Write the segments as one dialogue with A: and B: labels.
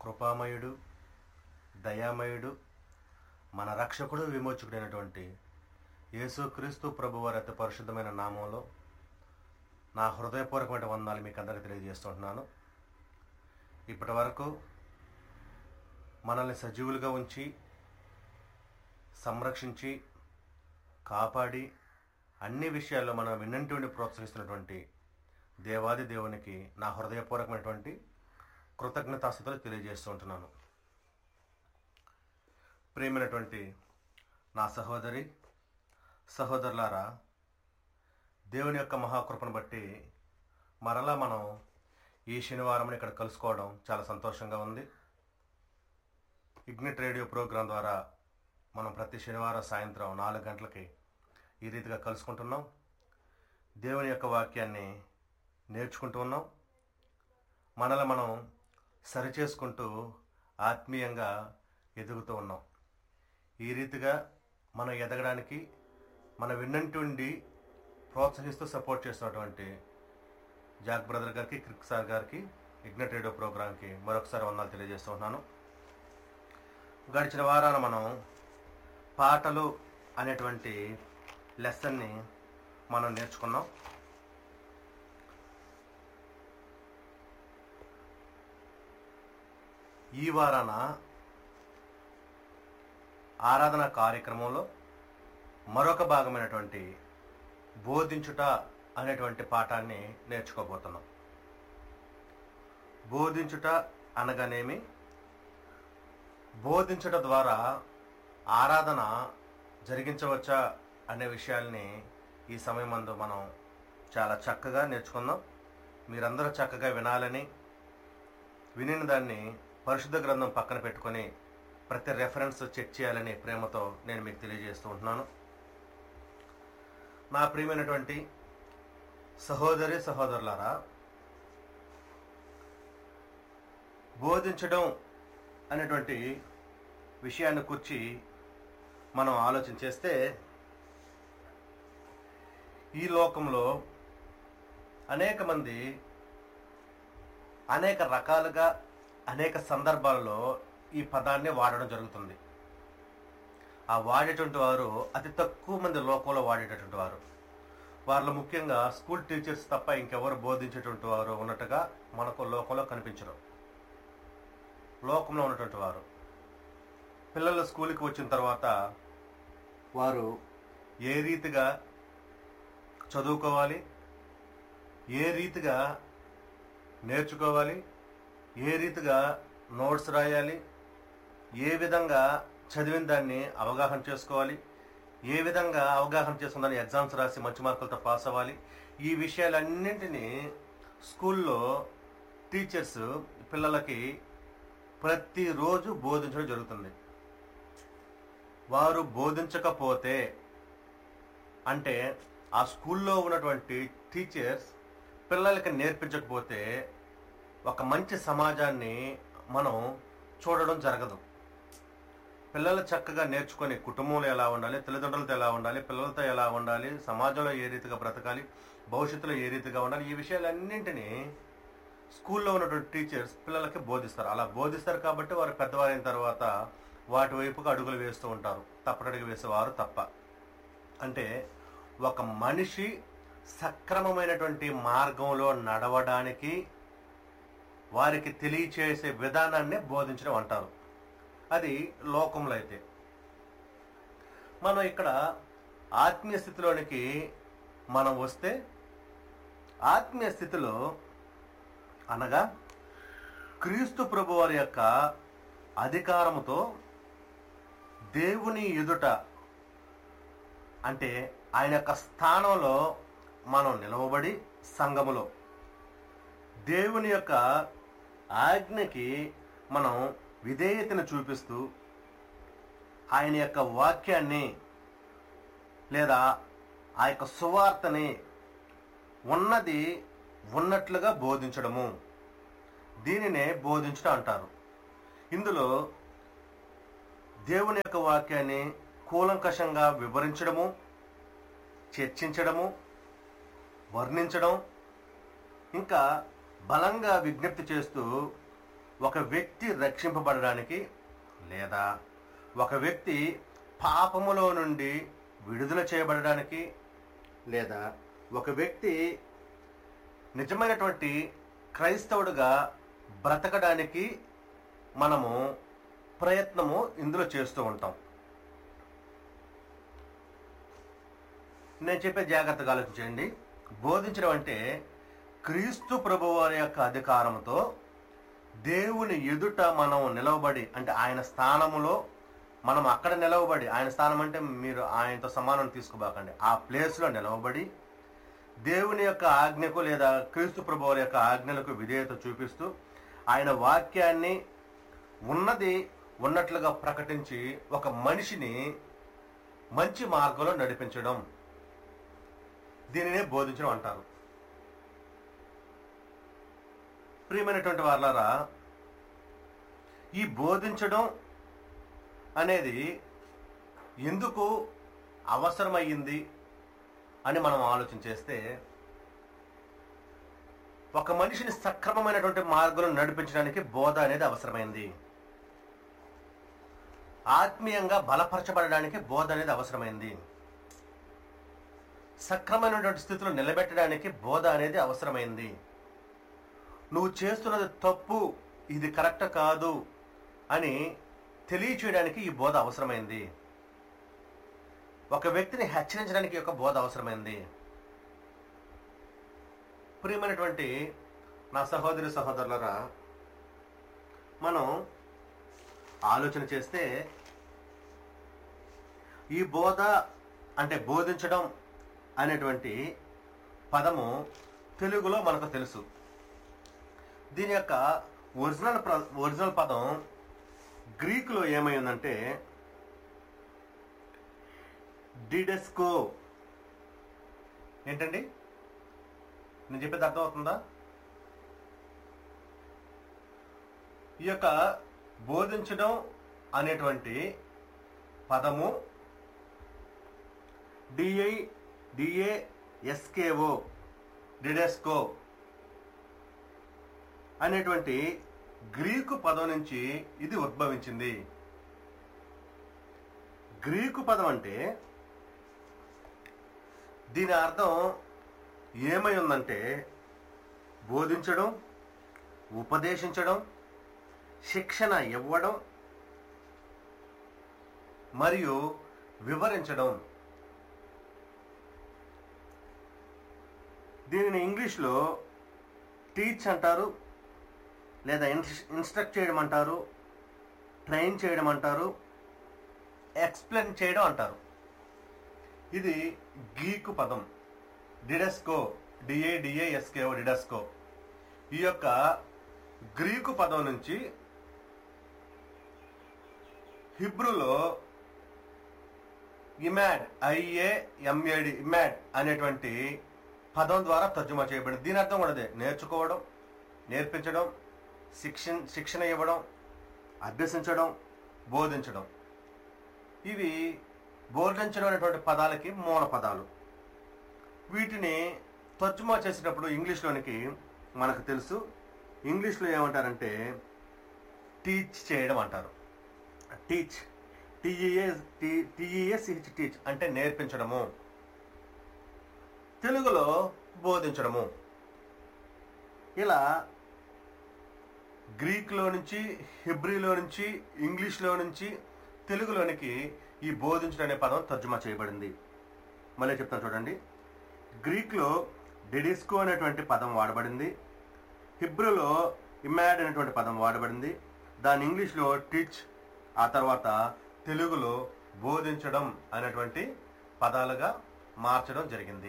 A: కృపామయుడు దయామయుడు మన రక్షకుడు విమోచకుడైనటువంటి యేసుక్రీస్తు ప్రభువారి అతి పరిశుద్ధమైన నామంలో నా హృదయపూర్వకమైన వందాలు మీకు అందరికీ తెలియజేస్తుంటున్నాను ఇప్పటి వరకు మనల్ని సజీవులుగా ఉంచి సంరక్షించి కాపాడి అన్ని విషయాల్లో మనం విన్నంటి ప్రోత్సహిస్తున్నటువంటి దేవాది దేవునికి నా హృదయపూర్వకమైనటువంటి కృతజ్ఞతాస్థితులు తెలియజేస్తూ ఉంటున్నాను ప్రియమైనటువంటి నా సహోదరి సహోదరులారా దేవుని యొక్క మహాకృపను బట్టి మరలా మనం ఈ శనివారం ఇక్కడ కలుసుకోవడం చాలా సంతోషంగా ఉంది ఇగ్నిట్ రేడియో ప్రోగ్రాం ద్వారా మనం ప్రతి శనివారం సాయంత్రం నాలుగు గంటలకి ఈ రీతిగా కలుసుకుంటున్నాం దేవుని యొక్క వాక్యాన్ని నేర్చుకుంటూ ఉన్నాం మనల్ని మనం సరిచేసుకుంటూ ఆత్మీయంగా ఎదుగుతూ ఉన్నాం ఈ రీతిగా మనం ఎదగడానికి మన విన్నంటుండి ప్రోత్సహిస్తూ సపోర్ట్ చేస్తున్నటువంటి జాక్ బ్రదర్ గారికి క్రిక్ సార్ గారికి ఇగ్నెట్ రేడియో ప్రోగ్రాంకి మరొకసారి వందలు తెలియజేస్తున్నాను గడిచిన వారాన మనం పాటలు అనేటువంటి లెసన్ని మనం నేర్చుకున్నాం ఈ వారాన ఆరాధన కార్యక్రమంలో మరొక భాగమైనటువంటి బోధించుట అనేటువంటి పాఠాన్ని నేర్చుకోబోతున్నాం బోధించుట అనగానేమి బోధించుట ద్వారా ఆరాధన జరిగించవచ్చా అనే విషయాల్ని ఈ సమయమందు మనం చాలా చక్కగా నేర్చుకుందాం మీరందరూ చక్కగా వినాలని వినిన దాన్ని పరిశుద్ధ గ్రంథం పక్కన పెట్టుకొని ప్రతి రెఫరెన్స్ చెక్ చేయాలని ప్రేమతో నేను మీకు తెలియజేస్తూ ఉంటున్నాను నా ప్రియమైనటువంటి సహోదరి సహోదరులారా బోధించడం అనేటువంటి విషయాన్ని కూర్చి మనం ఆలోచన చేస్తే ఈ లోకంలో అనేక మంది అనేక రకాలుగా అనేక సందర్భాలలో ఈ పదాన్ని వాడడం జరుగుతుంది ఆ వాడేటువంటి వారు అతి తక్కువ మంది లోకంలో వాడేటటువంటి వారు వారిలో ముఖ్యంగా స్కూల్ టీచర్స్ తప్ప ఇంకెవరు బోధించేటువంటి వారు ఉన్నట్టుగా మనకు లోకంలో కనిపించరు లోకంలో ఉన్నటువంటి వారు పిల్లలు స్కూల్కి వచ్చిన తర్వాత వారు ఏ రీతిగా చదువుకోవాలి ఏ రీతిగా నేర్చుకోవాలి ఏ రీతిగా నోట్స్ రాయాలి ఏ విధంగా చదివిన దాన్ని అవగాహన చేసుకోవాలి ఏ విధంగా అవగాహన చేసుకున్న దాన్ని ఎగ్జామ్స్ రాసి మంచి మార్కులతో పాస్ అవ్వాలి ఈ విషయాలన్నింటినీ స్కూల్లో టీచర్స్ పిల్లలకి ప్రతిరోజు బోధించడం జరుగుతుంది వారు బోధించకపోతే అంటే ఆ స్కూల్లో ఉన్నటువంటి టీచర్స్ పిల్లలకి నేర్పించకపోతే ఒక మంచి సమాజాన్ని మనం చూడడం జరగదు పిల్లలు చక్కగా నేర్చుకొని కుటుంబంలో ఎలా ఉండాలి తల్లిదండ్రులతో ఎలా ఉండాలి పిల్లలతో ఎలా ఉండాలి సమాజంలో ఏ రీతిగా బ్రతకాలి భవిష్యత్తులో ఏ రీతిగా ఉండాలి ఈ విషయాలన్నింటినీ స్కూల్లో ఉన్నటువంటి టీచర్స్ పిల్లలకి బోధిస్తారు అలా బోధిస్తారు కాబట్టి వారు పెద్దవారైన తర్వాత వాటి వైపుగా అడుగులు వేస్తూ ఉంటారు తప్పటడుగు వేసేవారు తప్ప అంటే ఒక మనిషి సక్రమమైనటువంటి మార్గంలో నడవడానికి వారికి తెలియచేసే విధానాన్ని బోధించడం అంటారు అది లోకంలో అయితే మనం ఇక్కడ ఆత్మీయ స్థితిలోనికి మనం వస్తే ఆత్మీయ స్థితిలో అనగా క్రీస్తు ప్రభు వారి యొక్క అధికారముతో దేవుని ఎదుట అంటే ఆయన యొక్క స్థానంలో మనం నిలవబడి సంఘములో దేవుని యొక్క ఆజ్ఞకి మనం విధేయతను చూపిస్తూ ఆయన యొక్క వాక్యాన్ని లేదా ఆ యొక్క సువార్తని ఉన్నది ఉన్నట్లుగా బోధించడము దీనినే బోధించడం అంటారు ఇందులో దేవుని యొక్క వాక్యాన్ని కూలంకషంగా వివరించడము చర్చించడము వర్ణించడం ఇంకా బలంగా విజ్ఞప్తి చేస్తూ ఒక వ్యక్తి రక్షింపబడడానికి లేదా ఒక వ్యక్తి పాపములో నుండి విడుదల చేయబడడానికి లేదా ఒక వ్యక్తి నిజమైనటువంటి క్రైస్తవుడుగా బ్రతకడానికి మనము ప్రయత్నము ఇందులో చేస్తూ ఉంటాం నేను చెప్పే జాగ్రత్తగా ఆలోచించండి బోధించడం అంటే క్రీస్తు ప్రభు వారి యొక్క అధికారంతో దేవుని ఎదుట మనం నిలవబడి అంటే ఆయన స్థానములో మనం అక్కడ నిలవబడి ఆయన స్థానం అంటే మీరు ఆయనతో సమానం తీసుకోబాకండి ఆ ప్లేస్లో నిలవబడి దేవుని యొక్క ఆజ్ఞకు లేదా క్రీస్తు ప్రభు వారి యొక్క ఆజ్ఞలకు విధేయత చూపిస్తూ ఆయన వాక్యాన్ని ఉన్నది ఉన్నట్లుగా ప్రకటించి ఒక మనిషిని మంచి మార్గంలో నడిపించడం దీనినే బోధించడం అంటారు ప్రియమైనటువంటి వాళ్ళారా ఈ బోధించడం అనేది ఎందుకు అవసరమయ్యింది అని మనం ఆలోచన చేస్తే ఒక మనిషిని సక్రమమైనటువంటి మార్గంలో నడిపించడానికి బోధ అనేది అవసరమైంది ఆత్మీయంగా బలపరచబడడానికి బోధ అనేది అవసరమైంది సక్రమైనటువంటి స్థితిలో నిలబెట్టడానికి బోధ అనేది అవసరమైంది నువ్వు చేస్తున్నది తప్పు ఇది కరెక్ట్ కాదు అని తెలియచేయడానికి ఈ బోధ అవసరమైంది ఒక వ్యక్తిని హెచ్చరించడానికి ఈ యొక్క బోధ అవసరమైంది ప్రియమైనటువంటి నా సహోదరి సహోదరులరా మనం ఆలోచన చేస్తే ఈ బోధ అంటే బోధించడం అనేటువంటి పదము తెలుగులో మనకు తెలుసు దీని యొక్క ఒరిజినల్ ప్ర ఒరిజినల్ పదం గ్రీకులో ఏమైందంటే డిడెస్కో ఏంటండి నేను చెప్పేది అర్థమవుతుందా ఈ యొక్క బోధించడం అనేటువంటి పదము డిఐ డిఏ ఎస్కేఓ డిడెస్కో అనేటువంటి గ్రీకు పదం నుంచి ఇది ఉద్భవించింది గ్రీకు పదం అంటే దీని అర్థం ఏమై ఉందంటే బోధించడం ఉపదేశించడం శిక్షణ ఇవ్వడం మరియు వివరించడం దీనిని ఇంగ్లీష్లో టీచ్ అంటారు లేదా ఇన్స్- ఇన్స్ట్రక్ట్ చేయడం అంటారు ట్రైన్ చేయడం అంటారు ఎక్స్ప్లెయిన్ చేయడం అంటారు ఇది గీకు పదం డిడెస్కో డిఏడిఏఎస్కేఓ డిడెస్కో ఈ యొక్క గ్రీకు పదం నుంచి హిబ్రూలో ఇమాడ్ ఐఏఎంఏడి ఇమాడ్ అనేటువంటి పదం ద్వారా తర్జుమా చేయబడింది దీని అర్థం కూడా అదే నేర్చుకోవడం నేర్పించడం శిక్షణ శిక్షణ ఇవ్వడం అభ్యసించడం బోధించడం ఇవి బోధించడం అనేటువంటి పదాలకి మూల పదాలు వీటిని తర్జుమా చేసేటప్పుడు ఇంగ్లీష్లోనికి మనకు తెలుసు ఇంగ్లీష్లో ఏమంటారంటే టీచ్ చేయడం అంటారు టీచ్ టీఈఏ టీఈఎస్ టీచ్ అంటే నేర్పించడము తెలుగులో బోధించడము ఇలా గ్రీక్లో నుంచి హిబ్రీలో నుంచి ఇంగ్లీష్లో నుంచి తెలుగులోనికి ఈ బోధించడం అనే పదం తర్జుమా చేయబడింది మళ్ళీ చెప్తాను చూడండి గ్రీక్లో డెడిస్కో అనేటువంటి పదం వాడబడింది హిబ్రూలో ఇమాడ్ అనేటువంటి పదం వాడబడింది దాని ఇంగ్లీష్లో టీచ్ ఆ తర్వాత తెలుగులో బోధించడం అనేటువంటి పదాలుగా మార్చడం జరిగింది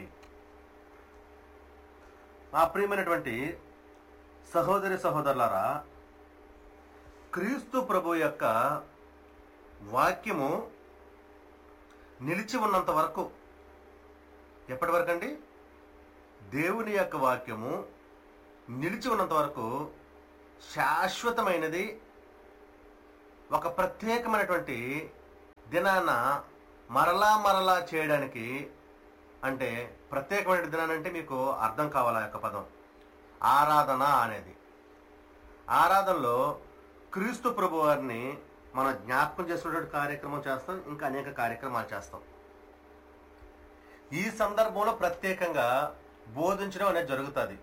A: ఆ ప్రియమైనటువంటి సహోదరి సహోదరులారా క్రీస్తు ప్రభు యొక్క వాక్యము నిలిచి ఉన్నంత వరకు ఎప్పటి వరకు అండి దేవుని యొక్క వాక్యము నిలిచి ఉన్నంత వరకు శాశ్వతమైనది ఒక ప్రత్యేకమైనటువంటి దినాన మరలా మరలా చేయడానికి అంటే ప్రత్యేకమైన దినాన్ని అంటే మీకు అర్థం కావాలి ఆ యొక్క పదం ఆరాధన అనేది ఆరాధనలో క్రీస్తు ప్రభు వారిని మనం జ్ఞాపకం చేసుకునేటువంటి కార్యక్రమం చేస్తాం ఇంకా అనేక కార్యక్రమాలు చేస్తాం ఈ సందర్భంలో ప్రత్యేకంగా బోధించడం అనేది జరుగుతుంది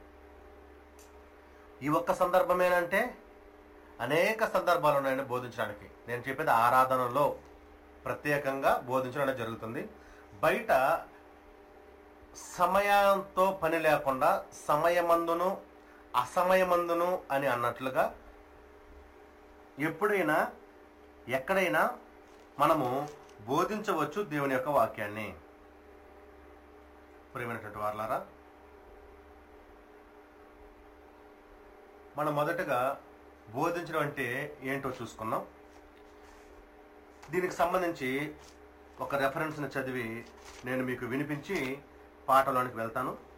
A: ఈ ఒక్క సందర్భమేనంటే అనేక సందర్భాలు ఉన్నాయండి బోధించడానికి నేను చెప్పేది ఆరాధనలో ప్రత్యేకంగా బోధించడం అనేది జరుగుతుంది బయట సమయంతో పని లేకుండా సమయమందును అసమయమందును అని అన్నట్లుగా ఎప్పుడైనా ఎక్కడైనా మనము బోధించవచ్చు దేవుని యొక్క వాక్యాన్ని ప్రియమైనటువంటి వారులారా మనం మొదటగా బోధించడం అంటే ఏంటో చూసుకున్నాం దీనికి సంబంధించి ఒక రెఫరెన్స్ని చదివి నేను మీకు వినిపించి పాటలోనికి వెళ్తాను